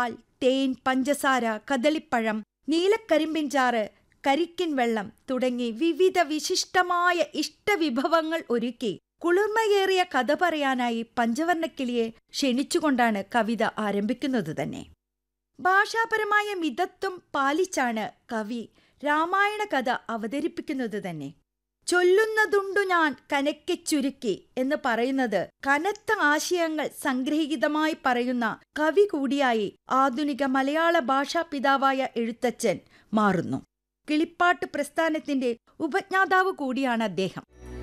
പാൽ തേൻ പഞ്ചസാര കദളിപ്പഴം നീലക്കരിമ്പിൻചാറ് കരിക്കിൻ വെള്ളം തുടങ്ങി വിവിധ വിശിഷ്ടമായ ഇഷ്ടവിഭവങ്ങൾ ഒരുക്കി കുളിർമയേറിയ കഥ പറയാനായി പഞ്ചവർണ്ണക്കിളിയെ ക്ഷണിച്ചുകൊണ്ടാണ് കവിത ആരംഭിക്കുന്നത് തന്നെ ഭാഷാപരമായ മിതത്വം പാലിച്ചാണ് കവി രാമായണ കഥ അവതരിപ്പിക്കുന്നത് തന്നെ ചൊല്ലുന്നതുണ്ടു ഞാൻ കനക്കെ ചുരുക്കി എന്ന് പറയുന്നത് കനത്ത ആശയങ്ങൾ സംഗ്രഹീതമായി പറയുന്ന കവി കൂടിയായി ആധുനിക മലയാള ഭാഷാ പിതാവായ എഴുത്തച്ഛൻ മാറുന്നു കിളിപ്പാട്ട് പ്രസ്ഥാനത്തിന്റെ ഉപജ്ഞാതാവ് കൂടിയാണ് അദ്ദേഹം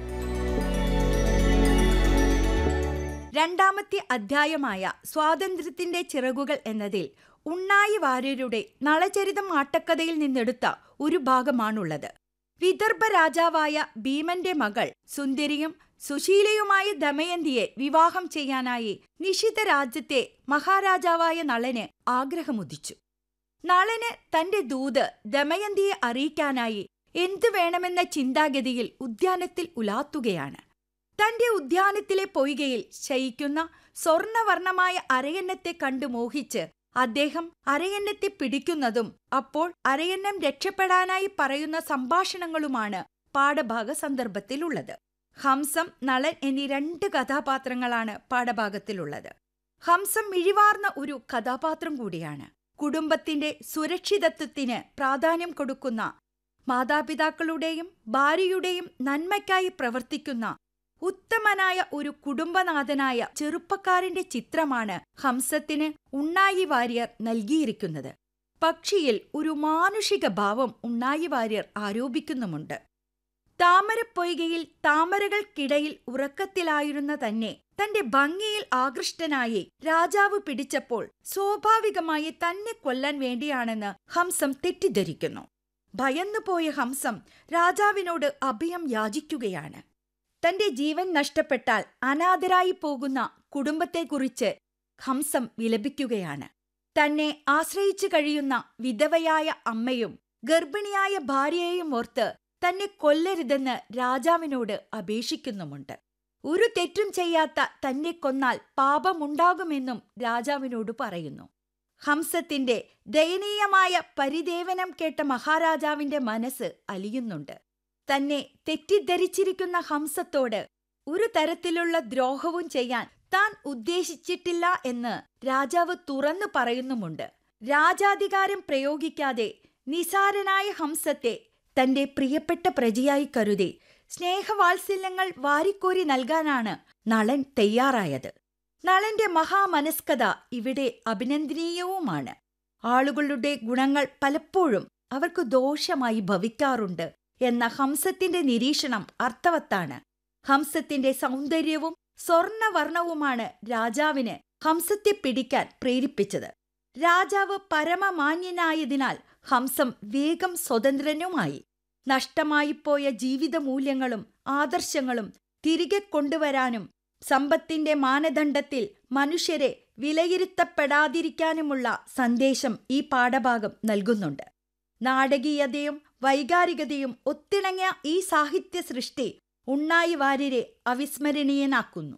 രണ്ടാമത്തെ അധ്യായമായ സ്വാതന്ത്ര്യത്തിന്റെ ചിറകുകൾ എന്നതിൽ ഉണ്ണായി വാര്യരുടെ നളചരിതം ആട്ടക്കഥയിൽ നിന്നെടുത്ത ഒരു ഭാഗമാണുള്ളത് വിദർഭ രാജാവായ ഭീമന്റെ മകൾ സുന്ദരിയും സുശീലയുമായ ദമയന്തിയെ വിവാഹം ചെയ്യാനായി നിഷിത രാജ്യത്തെ മഹാരാജാവായ നളന് ആഗ്രഹമുദിച്ചു നളന് തന്റെ ദൂത് ദമയന്തിയെ അറിയിക്കാനായി എന്തു വേണമെന്ന ചിന്താഗതിയിൽ ഉദ്യാനത്തിൽ ഉലാത്തുകയാണ് തന്റെ ഉദ്യാനത്തിലെ പൊയ്കയിൽ ശയിക്കുന്ന സ്വർണവർണമായ അരയന്നത്തെ കണ്ടു മോഹിച്ച് അദ്ദേഹം അരയന്നത്തെ പിടിക്കുന്നതും അപ്പോൾ അരയന്നം രക്ഷപ്പെടാനായി പറയുന്ന സംഭാഷണങ്ങളുമാണ് പാഠഭാഗ സന്ദർഭത്തിലുള്ളത് ഹംസം നളൻ എന്നീ രണ്ട് കഥാപാത്രങ്ങളാണ് പാഠഭാഗത്തിലുള്ളത് ഹംസം മിഴിവാർന്ന ഒരു കഥാപാത്രം കൂടിയാണ് കുടുംബത്തിന്റെ സുരക്ഷിതത്വത്തിന് പ്രാധാന്യം കൊടുക്കുന്ന മാതാപിതാക്കളുടെയും ഭാര്യയുടെയും നന്മയ്ക്കായി പ്രവർത്തിക്കുന്ന ഉത്തമനായ ഒരു കുടുംബനാഥനായ ചെറുപ്പക്കാരന്റെ ചിത്രമാണ് ഹംസത്തിന് ഉണ്ണായി വാര്യർ നൽകിയിരിക്കുന്നത് പക്ഷിയിൽ ഒരു മാനുഷിക ഭാവം ഉണ്ണായി വാര്യർ ആരോപിക്കുന്നുമുണ്ട് താമരപ്പൊയ്കയിൽ താമരകൾക്കിടയിൽ ഉറക്കത്തിലായിരുന്ന തന്നെ തന്റെ ഭംഗിയിൽ ആകൃഷ്ടനായി രാജാവ് പിടിച്ചപ്പോൾ സ്വാഭാവികമായി തന്നെ കൊല്ലാൻ വേണ്ടിയാണെന്ന് ഹംസം തെറ്റിദ്ധരിക്കുന്നു ഭയന്നുപോയ ഹംസം രാജാവിനോട് അഭയം യാചിക്കുകയാണ് തന്റെ ജീവൻ നഷ്ടപ്പെട്ടാൽ അനാഥരായി പോകുന്ന കുടുംബത്തെക്കുറിച്ച് ഹംസം വിലപിക്കുകയാണ് തന്നെ ആശ്രയിച്ചു കഴിയുന്ന വിധവയായ അമ്മയും ഗർഭിണിയായ ഭാര്യയെയും ഓർത്ത് തന്നെ കൊല്ലരുതെന്ന് രാജാവിനോട് അപേക്ഷിക്കുന്നുമുണ്ട് ഒരു തെറ്റും ചെയ്യാത്ത തന്നെ കൊന്നാൽ പാപമുണ്ടാകുമെന്നും രാജാവിനോട് പറയുന്നു ഹംസത്തിന്റെ ദയനീയമായ പരിദേവനം കേട്ട മഹാരാജാവിന്റെ മനസ്സ് അലിയുന്നുണ്ട് തന്നെ തെറ്റിദ്ധരിച്ചിരിക്കുന്ന ഹംസത്തോട് ഒരു തരത്തിലുള്ള ദ്രോഹവും ചെയ്യാൻ താൻ ഉദ്ദേശിച്ചിട്ടില്ല എന്ന് രാജാവ് തുറന്നു പറയുന്നുമുണ്ട് രാജാധികാരം പ്രയോഗിക്കാതെ നിസാരനായ ഹംസത്തെ തന്റെ പ്രിയപ്പെട്ട പ്രജയായി കരുതി സ്നേഹവാത്സല്യങ്ങൾ വാരിക്കോരി നൽകാനാണ് നളൻ തയ്യാറായത് നളന്റെ മഹാമനസ്കത ഇവിടെ അഭിനന്ദനീയവുമാണ് ആളുകളുടെ ഗുണങ്ങൾ പലപ്പോഴും അവർക്ക് ദോഷമായി ഭവിക്കാറുണ്ട് എന്ന ഹംസത്തിന്റെ നിരീക്ഷണം അർത്ഥവത്താണ് ഹംസത്തിന്റെ സൗന്ദര്യവും സ്വർണവർണവുമാണ് രാജാവിന് ഹംസത്തെ പിടിക്കാൻ പ്രേരിപ്പിച്ചത് രാജാവ് പരമമാന്യനായതിനാൽ ഹംസം വേഗം സ്വതന്ത്രനുമായി നഷ്ടമായിപ്പോയ ജീവിതമൂല്യങ്ങളും ആദർശങ്ങളും തിരികെ കൊണ്ടുവരാനും സമ്പത്തിന്റെ മാനദണ്ഡത്തിൽ മനുഷ്യരെ വിലയിരുത്തപ്പെടാതിരിക്കാനുമുള്ള സന്ദേശം ഈ പാഠഭാഗം നൽകുന്നുണ്ട് നാടകീയതയും വൈകാരികതയും ഒത്തിണങ്ങിയ ഈ സാഹിത്യ സൃഷ്ടി ഉണ്ണായി വാര്യരെ അവിസ്മരണീയനാക്കുന്നു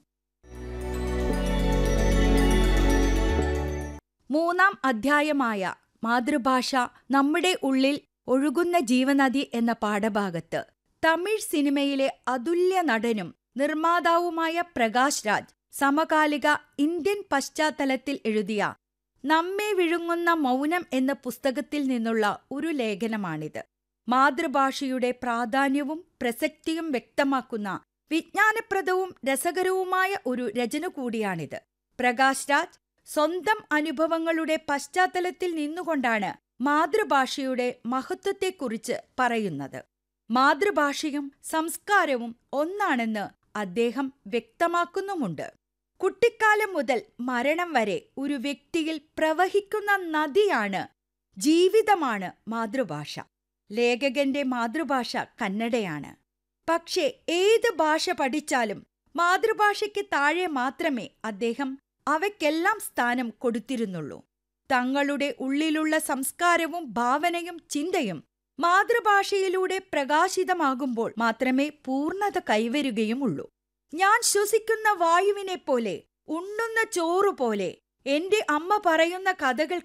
മൂന്നാം അധ്യായമായ മാതൃഭാഷ നമ്മുടെ ഉള്ളിൽ ഒഴുകുന്ന ജീവനദി എന്ന പാഠഭാഗത്ത് തമിഴ് സിനിമയിലെ അതുല്യ നടനും നിർമ്മാതാവുമായ പ്രകാശ് രാജ് സമകാലിക ഇന്ത്യൻ പശ്ചാത്തലത്തിൽ എഴുതിയ നമ്മെ വിഴുങ്ങുന്ന മൗനം എന്ന പുസ്തകത്തിൽ നിന്നുള്ള ഒരു ലേഖനമാണിത് മാതൃഭാഷയുടെ പ്രാധാന്യവും പ്രസക്തിയും വ്യക്തമാക്കുന്ന വിജ്ഞാനപ്രദവും രസകരവുമായ ഒരു രചന കൂടിയാണിത് പ്രകാശ് രാജ് സ്വന്തം അനുഭവങ്ങളുടെ പശ്ചാത്തലത്തിൽ നിന്നുകൊണ്ടാണ് മാതൃഭാഷയുടെ മഹത്വത്തെക്കുറിച്ച് പറയുന്നത് മാതൃഭാഷയും സംസ്കാരവും ഒന്നാണെന്ന് അദ്ദേഹം വ്യക്തമാക്കുന്നുമുണ്ട് കുട്ടിക്കാലം മുതൽ മരണം വരെ ഒരു വ്യക്തിയിൽ പ്രവഹിക്കുന്ന നദിയാണ് ജീവിതമാണ് മാതൃഭാഷ ലേഖകന്റെ മാതൃഭാഷ കന്നഡയാണ് പക്ഷേ ഏത് ഭാഷ പഠിച്ചാലും മാതൃഭാഷയ്ക്ക് താഴെ മാത്രമേ അദ്ദേഹം അവയ്ക്കെല്ലാം സ്ഥാനം കൊടുത്തിരുന്നുള്ളൂ തങ്ങളുടെ ഉള്ളിലുള്ള സംസ്കാരവും ഭാവനയും ചിന്തയും മാതൃഭാഷയിലൂടെ പ്രകാശിതമാകുമ്പോൾ മാത്രമേ പൂർണ്ണത കൈവരുകയുമുള്ളൂ ഞാൻ ശ്വസിക്കുന്ന വായുവിനെ പോലെ ഉണ്ണുന്ന ചോറുപോലെ എന്റെ അമ്മ പറയുന്ന കഥകൾ